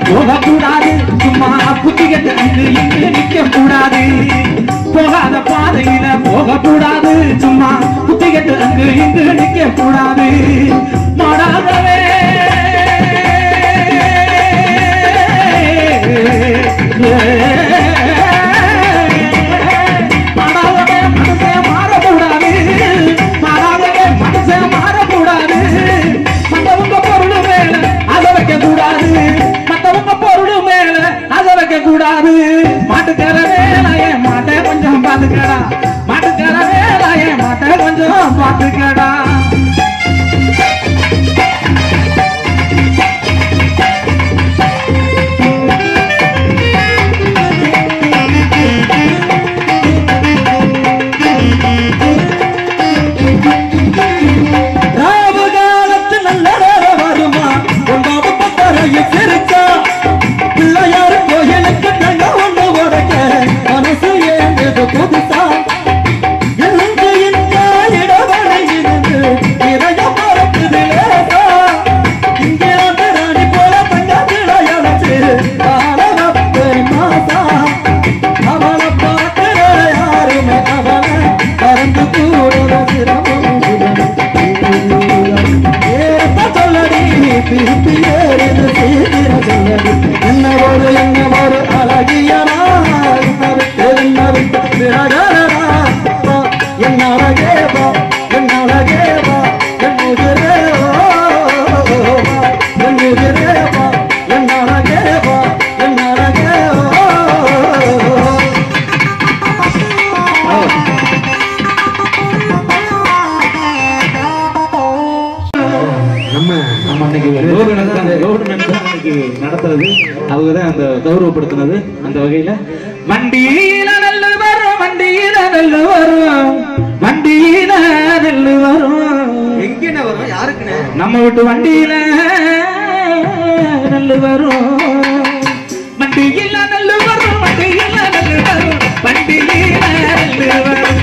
போகக்கூடாது சும்மா புத்திக்கிட்டு அங்கு இங்கு நிக்க கூடாது போகாத பாதையில போகக்கூடாது சும்மா புத்திக்கிட்டு அங்கு இங்கு நிக்க கூடாது மாடாகவே மாறாதவே மனசே மாறக்கூடாது மாறாதவே மனசே மாறக்கூடாது மத்தவங்க பொருள் மேல அதை வைக்க கூடாது மத்தவங்க பொருள் மேல அதை வைக்க கூடாது மாட்டுக்கிற வேலையே மாட்டை கொஞ்சம் பாத்துக்கடா மாட்டுக்கிற வேலையே மாட்டை கொஞ்சம் பாத்துக்கடா ராவு காலத்து நல்ல நேரம் வருமா ஒன்றாவது பத்தரையை சிரிச்சா பிள்ளையார் கோயிலுக்கு தங்க ஒண்ணு உடைக்க மனசு ஏந்தது புதுசா எழுந்து இந்த இடவனை இருந்து நிறைய பறக்குது லேசா இங்கே அந்த ராணி போல தங்க திளையடைச்சு வாழ வைப்பேன் மாசா அவளை பார்க்கிற யாருமே அவளை பறந்து கூட சிரமம் ஏத்த சொல்லடி திருப்பி ஏறிது சீக்கிர சொல்லடி என்ன ஒரு என்ன ஒரு அழகிய நாள் என்ன விட்டு விலகலடா என்ன அழகே வா என்ன அழகே வா என் உதிரே வா என் உதிரே வா என்ன அழகே வா என்ன அழகே வா நம்ம நம்ம அன்னைக்கு கவர்மெண்ட் தான் கவர்மெண்ட் தான் அன்னைக்கு நடத்துறது அவங்க தான் அந்த கௌரவப்படுத்தினது அந்த வகையில வண்டியில நெல்லு வரும் வண்டியில நெல்லு வரும் வண்டியில நெல்லு வரும் எங்கண்ணே வரும் யாருக்குண்ணே நம்ம வீட்டு வண்டியில நெல்லு வரும் வண்டியில நெல்லு வரும் வண்டியில நெல்லு வரும் வண்டியில நெல்லு வரும்